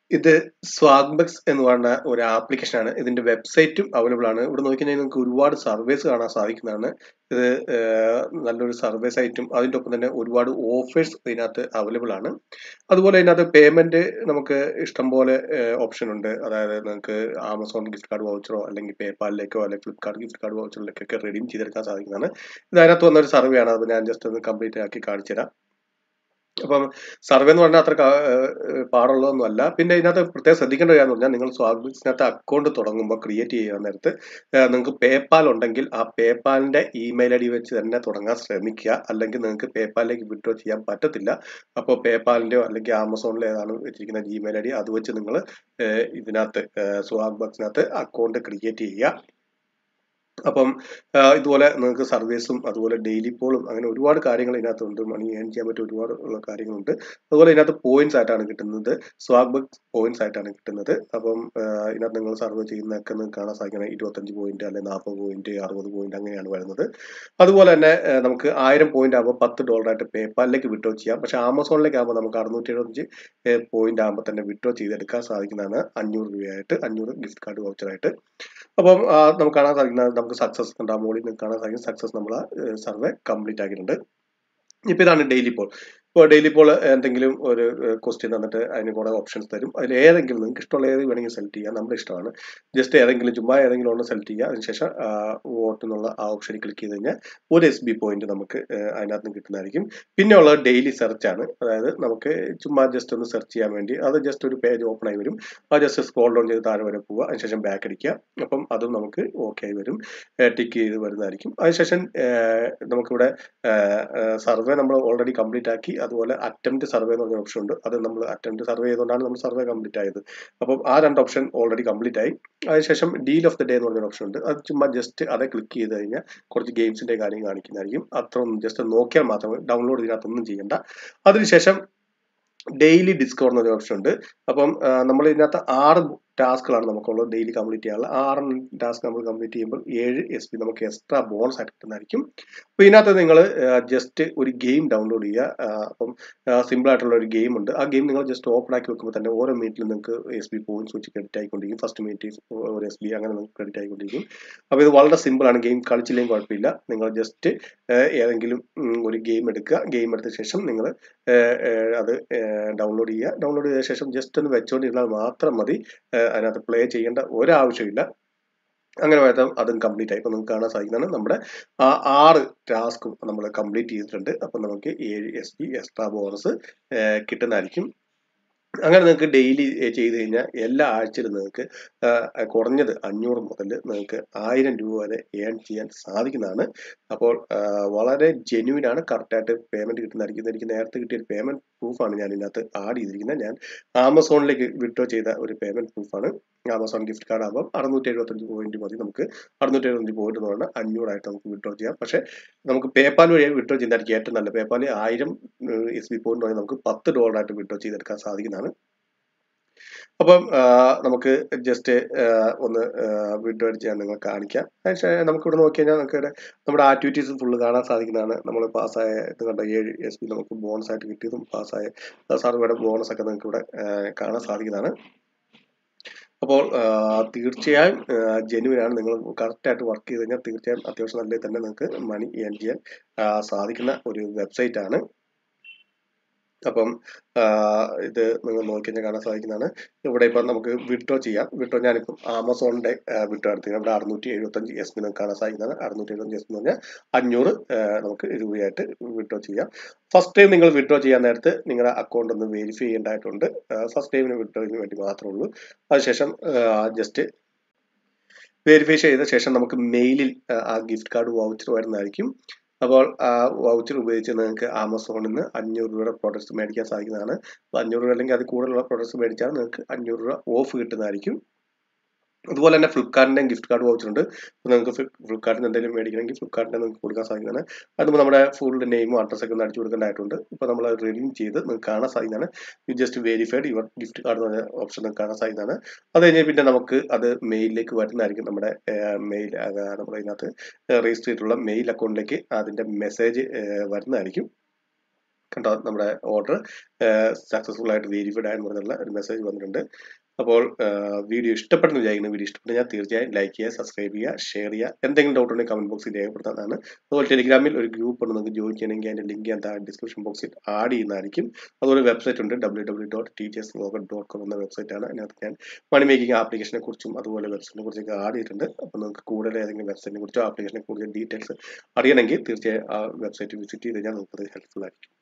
ഇത് സ്വാഗ്ബക്സ് എന്ന് പറഞ്ഞ ഒരു ആപ്ലിക്കേഷനാണ് ഇതിന്റെ വെബ്സൈറ്റും അവൈലബിൾ ആണ് ഇവിടെ നോക്കിക്കഴിഞ്ഞാൽ നിങ്ങൾക്ക് ഒരുപാട് സർവേസ് കാണാൻ സാധിക്കുന്നതാണ് ഇത് ഏഹ്, നല്ലൊരു സർവേ സൈറ്റും അതിൻ്റെ ഒപ്പം തന്നെ ഒരുപാട് ഓഫേഴ്സ് ഇതിനകത്ത് അവൈലബിൾ ആണ് അതുപോലെ ഇതിനകത്ത് പേയ്മെന്റ് നമുക്ക് ഇഷ്ടംപോലെ ഓപ്ഷൻ ഉണ്ട് അതായത് നിങ്ങൾക്ക് ആമസോൺ ഗിഫ്റ്റ് കാർഡ് വൗച്ചറോ അല്ലെങ്കിൽ പേപ്പാലിലേക്കോ അല്ലെങ്കിൽ ഫ്ലിപ്കാർട്ട് ഗിഫ്റ്റ് കാർഡ് വൗച്ചറിലേക്കൊക്കെ റെഡീം ചെയ്തെടുക്കാൻ സാധിക്കുന്നതാണ് ഇത് അതിനകത്ത് വന്നൊരു സർവേ ആണ് അപ്പോൾ ഞാൻ ജസ്റ്റ് ഒന്ന് കംപ്ലീറ്റ് ആക്കി കാണിച്ചു തരാം അപ്പം സർവേ എന്ന് പറഞ്ഞാൽ അത്ര ക- ഏഹ് പാടുള്ളതൊന്നും അല്ല പിന്നെ ഇതിനകത്ത് പ്രത്യേകം ശ്രദ്ധിക്കേണ്ട കാര്യം എന്ന് പറഞ്ഞാൽ നിങ്ങൾ സ്വാഗതത്തിനകത്ത് അക്കൗണ്ട് തുടങ്ങുമ്പോൾ ക്രിയേറ്റ് ചെയ്യാൻ നേരത്ത് ഏഹ് നിങ്ങൾക്ക് പേപ്പാൽ ഉണ്ടെങ്കിൽ ആ പേപ്പാലിന്റെ ഇമെയിൽ ഐ ഡി വെച്ച് തന്നെ തുടങ്ങാൻ ശ്രമിക്കുക അല്ലെങ്കിൽ നിങ്ങൾക്ക് പേപ്പാലിലേക്ക് വിഡ്രോ ചെയ്യാൻ പറ്റത്തില്ല അപ്പോൾ പേപ്പാലിന്റെയോ അല്ലെങ്കിൽ ആമസോണിലെ ഏതാണ് വെച്ചിരിക്കുന്ന ജിമെയിൽ ഐ ഡി അത് വെച്ച് നിങ്ങൾ ഇതിനകത്ത് സ്വാഗ് ബക്സിനകത്ത് അക്കൗണ്ട് ക്രിയേറ്റ് ചെയ്യുക അപ്പം ആ, ഇതുപോലെ നിങ്ങൾക്ക് സർവീസും അതുപോലെ ഡെയിലി പോളും അങ്ങനെ ഒരുപാട് കാര്യങ്ങൾ ഇതിനകത്തുണ്ട് മണി ഏൺ ചെയ്യാൻ പറ്റിയ ഒരുപാട് ഉള്ള കാര്യങ്ങളുണ്ട് അതുപോലെ ഇതിനകത്ത് പോയിന്റ്സ് ആയിട്ടാണ് കിട്ടുന്നത് സ്വാഗ് ബക്സ് പോയിന്റ്സ് ആയിട്ടാണ് കിട്ടുന്നത് അപ്പം ആ, ഇതിനകത്ത് നിങ്ങൾ സർവേ ചെയ്യുന്നതൊക്കെ നിങ്ങൾക്ക് കാണാൻ സാധിക്കണം ഇരുപത്തഞ്ച് പോയിന്റ് അല്ലെങ്കിൽ നാൽപ്പത് പോയിന്റ് അറുപത് പോയിന്റ് അങ്ങനെയാണ് വരുന്നത് അതുപോലെ തന്നെ ആ, നമുക്ക് ആയിരം പോയിന്റ് ആകുമ്പോൾ പത്ത് ഡോളർ ആയിട്ട് പേപ്പാലിലേക്ക് വിഡ്രോ ചെയ്യാം പക്ഷെ ആമസോണിലേക്ക് ആകുമ്പോൾ നമുക്ക് അറുന്നൂറ്റി എഴുപത്തഞ്ച് പോയിന്റ് ആകുമ്പോൾ തന്നെ വിഡ്രോ ചെയ്തെടുക്കാൻ സാധിക്കുന്നതാണ് അഞ്ഞൂറ് രൂപയായിട്ട് അഞ്ഞൂറ് ഗിഫ്റ്റ് കാർഡ് വൗച്ചറായിട്ട് അപ്പം ആ, നമുക്ക് കാണാൻ സാധിക്കുന്നത് നമുക്ക് സക്സസ് ഉണ്ട് ആ മുകളിൽ നിങ്ങൾക്ക് കാണാൻ സാധിക്കും സക്സസ് നമ്മൾ സർവേ കംപ്ലീറ്റ് ആക്കിയിട്ടുണ്ട് ഇപ്പൊ ഇതാണ് ഡെയിലി പോൾ ഇപ്പോൾ ഡെയിലി പോൾ എന്തെങ്കിലും ഒരു ക്വസ്റ്റ്യൻ തന്നിട്ട് അതിന് കുറെ ഓപ്ഷൻസ് തരും അതിൽ ഏതെങ്കിലും നിങ്ങൾക്ക് ഇഷ്ടമുള്ള ഏത് വേണമെങ്കിൽ സെലക്ട് ചെയ്യാം നമ്മുടെ ഇഷ്ടമാണ് ജസ്റ്റ് ഏതെങ്കിലും ചുമ്മാ ഏതെങ്കിലും ഒന്ന് സെലക്ട് ചെയ്യുക അതിനുശേഷം വോട്ട് എന്നുള്ള ആ ഓപ്ഷനിൽ ക്ലിക്ക് ചെയ്ത് കഴിഞ്ഞാൽ ഒരു എസ് ബി പോയിന്റ് നമുക്ക് ആ, അതിനകത്ത് നിന്ന് കിട്ടുന്നതായിരിക്കും പിന്നെ ഉള്ളത് ഡെയിലി സെർച്ച് ആണ് അതായത് നമുക്ക് ചുമ്മാ ജസ്റ്റ് ഒന്ന് സെർച്ച് ചെയ്യാൻ വേണ്ടി അത് ജസ്റ്റ് ഒരു പേജ് ഓപ്പൺ ആയി വരും ആ ജസ്റ്റ് സ്ക്രോൾ ഡൗൺ ചെയ്ത് താഴെ വരെ പോവുക അതിനുശേഷം ബാക്ക് അടിക്കുക അപ്പം അതും നമുക്ക് ഓക്കെ ആയി വരും ടിക്ക് ചെയ്ത് വരുന്നതായിരിക്കും അതിനുശേഷം ഏഹ്, നമുക്കിവിടെ സർവേ നമ്മൾ ഓൾറെഡി കംപ്ലീറ്റ് ആക്കി അതുപോലെ അറ്റംപ്റ്റ് സർവേ എന്ന് പറഞ്ഞ ഓപ്ഷൻ ഉണ്ട് അത് നമ്മൾ അറ്റംപ്റ്റ് സർവേ ചെയ്തുകൊണ്ടാണ് നമ്മൾ സർവേ കംപ്ലീറ്റ് ആയത് അപ്പം ആ രണ്ട് ഓപ്ഷൻ ഓൾറെഡി കംപ്ലീറ്റ് ആയി അതിനുശേഷം ഡീൽ ഓഫ് ദ ഡേ എന്ന് പറഞ്ഞ ഓപ്ഷൻ ഉണ്ട് അത് ചുമ്മാ ജസ്റ്റ് അത് ക്ലിക്ക് ചെയ്ത് കഴിഞ്ഞാൽ കുറച്ച് ഗെയിംസിന്റെ കാര്യം കാണിക്കുന്നതായിരിക്കും അത്ര ഒന്ന് ജസ്റ്റ് നോക്കിയാൽ മാത്രമേ ഡൗൺലോഡ് ഇതിനകത്തൊന്നും ചെയ്യണ്ട അതിനുശേഷം ഡെയിലി ഡിസ്കവർ എന്നൊരു ഓപ്ഷൻ ഉണ്ട് അപ്പം നമ്മൾ ഇതിനകത്ത് ആറ് ടാസ്കുകളാണ് നമുക്കുള്ളത് ഡെയിലി കംപ്ലീറ്റ് ചെയ്യാനുള്ള ആറ് ടാസ്ക് നമ്മൾ കംപ്ലീറ്റ് ചെയ്യുമ്പോൾ ഏഴ് എസ് പി നമുക്ക് എക്സ്ട്രാ ബോണസ് ആയിട്ട് കിട്ടുന്നതായിരിക്കും അപ്പോൾ ഇതിനകത്ത് നിങ്ങൾ ജസ്റ്റ് ഒരു ഗെയിം ഡൗൺലോഡ് ചെയ്യുക ആ, അപ്പം സിമ്പിൾ ആയിട്ടുള്ള ഒരു ഗെയിം ഉണ്ട് ആ ഗെയിം നിങ്ങൾ ജസ്റ്റ് ഓപ്പൺ ആക്കി വെക്കുമ്പോൾ തന്നെ ഓരോ മിനിറ്റിലും നിങ്ങൾക്ക് എസ് ബി പോയിന്റ്സ് വെച്ച് ക്രെഡിറ്റ് ആയിക്കൊണ്ടിരിക്കും ഫസ്റ്റ് മിനിറ്റ് ഒരു എസ് ബി അങ്ങനെ നിങ്ങൾക്ക് ക്രെഡിറ്റ് ആയിക്കൊണ്ടിരിക്കും അപ്പോൾ ഇത് വളരെ സിമ്പിൾ ആണ് ഗെയിം കളിച്ചില്ലെങ്കിൽ കുഴപ്പമില്ല നിങ്ങൾ ജസ്റ്റ് ഏതെങ്കിലും ഉം, ഒരു ഗെയിം എടുക്കുക ഗെയിം എടുത്ത ശേഷം നിങ്ങൾ അത് ഡൗൺലോഡ് ചെയ്യുക ഡൗൺലോഡ് ചെയ്ത ശേഷം ജസ്റ്റ് ഒന്ന് വെച്ചുകൊണ്ടിരുന്നാൽ മാത്രം മതി ഏഹ് അതിനകത്ത് പ്ലേ ചെയ്യേണ്ട ഒരാവശ്യമില്ല അങ്ങനെ വരുന്ന അതും കംപ്ലീറ്റ് ആയി ഇപ്പൊ നിങ്ങൾക്ക് കാണാൻ സാധിക്കുന്നതാണ് നമ്മുടെ ആ ആറ് ടാസ്കും നമ്മൾ കംപ്ലീറ്റ് ചെയ്തിട്ടുണ്ട് അപ്പം നമുക്ക് ഏഴ് എസ് പി എക്സ്ട്രാ ബോണസ് കിട്ടുന്നതായിരിക്കും അങ്ങനെ നിങ്ങൾക്ക് ഡെയിലി ചെയ്ത് കഴിഞ്ഞാൽ എല്ലാ ആഴ്ചയിലും നിങ്ങൾക്ക് ആ, കുറഞ്ഞത് അഞ്ഞൂറ് മുതൽ നിങ്ങൾക്ക് ആയിരം രൂപ വരെ ഏൺ ചെയ്യാൻ സാധിക്കുന്നതാണ് അപ്പോൾ ആ, വളരെ ജെന്യൂൻ ആണ് കറക്റ്റായിട്ട് പേയ്മെന്റ് കിട്ടുന്നതായിരിക്കും ഇത് എനിക്ക് നേരത്തെ കിട്ടിയ ഒരു പേയ്മെന്റ് പ്രൂഫാണ് ഞാൻ ഇതിനകത്ത് ആഡ് ചെയ്തിരിക്കുന്നത് ഞാൻ ആമസോണിലേക്ക് വിഡ്രോ ചെയ്ത ഒരു പേയ്മെന്റ് പ്രൂഫാണ് ആമസോൺ ഗിഫ്റ്റ് കാർഡ് ആകുമ്പോൾ അറുന്നൂറ്റി എഴുപത്തഞ്ച് പോയിന്റ് മതി നമുക്ക് അറുന്നൂറ്റി എഴുപത്തഞ്ച് പോയിന്റ് എന്ന് പറഞ്ഞാൽ അഞ്ഞൂറായിട്ട് നമുക്ക് വിഡ്രോ ചെയ്യാം പക്ഷേ നമുക്ക് പേപ്പാൽ വഴി വിഡ്രോ ചെയ്യുന്നതായിരിക്കും ഏറ്റവും നല്ല പേപ്പാൽ ആയിരം എസ് ബി പോയിന്റ് നമുക്ക് പത്ത് ഡോളറായിട്ട് വിഡ്രോ ചെയ്തെടുക്കാൻ സാധിക്കുന്നതാണ് അപ്പം ആ, നമുക്ക് ജസ്റ്റ് ഒന്ന് വിഡ്രോ ചെയ്യാൻ നിങ്ങൾ കാണിക്കാം പക്ഷേ നമുക്ക് ഇവിടെ നോക്കി കഴിഞ്ഞാൽ നമുക്ക് ഇവിടെ നമ്മുടെ ആക്ടിവിറ്റീസ് ഫുള്ള് കാണാൻ സാധിക്കുന്നതാണ് നമ്മൾ പാസ്സായ ഇത് കണ്ട ഏഴ് എസ് പി നമുക്ക് ബോണസ് ആയിട്ട് കിട്ടിയതും പാസ്സായ സർവേയുടെ ബോണസ് ഒക്കെ നിങ്ങൾക്ക് ഇവിടെ ആ, കാണാൻ സാധിക്കുന്നതാണ് അപ്പോൾ ആ, തീർച്ചയായും ജെനുവിൻ ആണ് നിങ്ങൾ കറക്റ്റായിട്ട് വർക്ക് ചെയ്ത് കഴിഞ്ഞാൽ തീർച്ചയായും അത്യാവശ്യം നല്ല തന്നെ നിങ്ങൾക്ക് മണി ഏൺ ചെയ്യാൻ ആ, സാധിക്കുന്ന ഒരു വെബ്സൈറ്റ് ആണ് അപ്പം ആ, ഇത് നിങ്ങൾ നോക്കിക്കഴിഞ്ഞാൽ കാണാൻ സാധിക്കുന്നതാണ് ഇവിടെ ഇപ്പം നമുക്ക് വിഡ്രോ ചെയ്യാം വിഡ്രോ ഞാനിപ്പം ആമസോണിന്റെ വിഡ്രോ എടുത്തു ഇവിടെ അറുന്നൂറ്റി എഴുപത്തഞ്ച് എസ് പി നമുക്ക് കാണാൻ സാധിക്കുന്നതാണ് അറുന്നൂറ്റി എഴുപത്തഞ്ച് എസ് പി എന്ന് പറഞ്ഞാൽ അഞ്ഞൂറ് ആ, നമുക്ക് രൂപയായിട്ട് വിഡ്രോ ചെയ്യാം ഫസ്റ്റ് ടൈം നിങ്ങൾ വിഡ്രോ ചെയ്യാൻ നേരത്ത് നിങ്ങളുടെ അക്കൗണ്ട് ഒന്ന് വെരിഫൈ ചെയ്യേണ്ടതായിട്ടുണ്ട് ഫസ്റ്റ് ടൈമിന് വിഡ്രോയിന് വേണ്ടി മാത്രമേ ഉള്ളൂ അതിനുശേഷം ജസ്റ്റ് വെരിഫൈ ചെയ്ത ശേഷം നമുക്ക് മെയിലിൽ ആ ഗിഫ്റ്റ് കാർഡ് വൗച്ചർ വരുന്നതായിരിക്കും അപ്പോൾ ആ വൗച്ചർ ഉപയോഗിച്ച് നിങ്ങൾക്ക് ആമസോണിൽ നിന്ന് അഞ്ഞൂറ് രൂപയുടെ പ്രോഡക്റ്റ്സ് മേടിക്കാൻ സാധിക്കുന്നതാണ് അപ്പോൾ അഞ്ഞൂറ് രൂപ അല്ലെങ്കിൽ അത് കൂടുതലുള്ള പ്രോഡക്റ്റ്സ് മേടിച്ചാൽ നിങ്ങൾക്ക് അഞ്ഞൂറ് രൂപ ഓഫ് കിട്ടുന്നതായിരിക്കും അതുപോലെ തന്നെ ഫ്ലിപ്കാർട്ടിൻ്റെ ഗിഫ്റ്റ് കാർഡ് വൗച്ചർ ഉണ്ട് അപ്പോൾ നിങ്ങൾക്ക് ഫ്ലിപ്കാർട്ടിന് എന്തെങ്കിലും മേടിക്കണമെങ്കിൽ ഫ്ലിപ്കാർട്ടിന് നിങ്ങൾക്ക് കൊടുക്കാൻ സാധിക്കുന്നതാണ് അത് നമ്മുടെ ഫുൾ നെയിമും അഡ്രസ്സൊക്കെ ഒന്ന് അടിച്ചു കൊടുക്കേണ്ടതായിട്ടുണ്ട് ഇപ്പോൾ നമ്മൾ റെഡീം ചെയ്ത് നിങ്ങൾക്ക് കാണാൻ സാധിക്കുന്നതാണ് you just verified your gift card എന്ന് പറഞ്ഞ ഓപ്ഷൻ നിങ്ങൾക്ക് കാണാൻ സാധിക്കുന്നതാണ് അത് കഴിഞ്ഞ് പിന്നെ നമുക്ക് അത് മെയിലിലേക്ക് വരുന്നതായിരിക്കും നമ്മുടെ മെയിൽ നമ്മൾ ഇതിനകത്ത് രജിസ്റ്റർ ചെയ്തിട്ടുള്ള മെയിൽ അക്കൗണ്ടിലേക്ക് അതിൻ്റെ മെസ്സേജ് വരുന്നതായിരിക്കും കണ്ടോ നമ്മുടെ ഓർഡർ സക്സസ്ഫുൾ ആയിട്ട് വെരിഫൈഡ് ആയെന്ന് പറഞ്ഞുള്ള ഒരു മെസ്സേജ് വന്നിട്ടുണ്ട് അപ്പോൾ വീഡിയോ ഇഷ്ടപ്പെടുന്ന വിചാരിക്കുന്നു വീഡിയോ ഇഷ്ടപ്പെട്ടെങ്കിൽ തീർച്ചയായും ലൈക്ക് ചെയ്യുക സബ്സ്ക്രൈബ് ചെയ്യുക ഷെയർ ചെയ്യുക എന്തെങ്കിലും ഡൗട്ട് ഉണ്ടെങ്കിൽ കമന്റ് ബോക്സിൽ രേഖപ്പെടുത്താവുന്നതാണ് അതുപോലെ ടെലിഗ്രാമിൽ ഒരു ഗ്രൂപ്പ് ഉണ്ട് നിങ്ങൾക്ക് ജോയിൻ ചെയ്യണമെങ്കിൽ അതിൻ്റെ ലിങ്ക് ഞാൻ താഴെ ഡിസ്ക്രിപ്ഷൻ ബോക്സിൽ ആഡ് ചെയ്യുന്നതായിരിക്കും അതുപോലെ വെബ്സൈറ്റ് ഉണ്ട് W W dot teachers logan dot com എന്ന വെബ്സൈറ്റ് ആണ് അതിനകത്ത് ഞാൻ മണി മേക്കിംഗ് ആപ്ലിക്കേഷനെ കുറിച്ചും അതുപോലെ വെബ്സൈറ്റിനെ കുറിച്ചൊക്കെ ആഡ് ചെയ്തിട്ടുണ്ട് അപ്പോൾ നിങ്ങൾക്ക് കൂടുതൽ ഏതെങ്കിലും വെബ്സൈറ്റിനെ കുറിച്ചോ ആപ്ലിക്കേഷനെ കുറിച്ചോ ഡീറ്റെയിൽസ് അറിയണമെങ്കിൽ തീർച്ചയായും ആ വെബ്സൈറ്റ് വിസിറ്റ് ചെയ്ത് കഴിഞ്ഞാൽ നമുക്കത് ഹെൽപ്ഫുൾ ആയിരിക്കും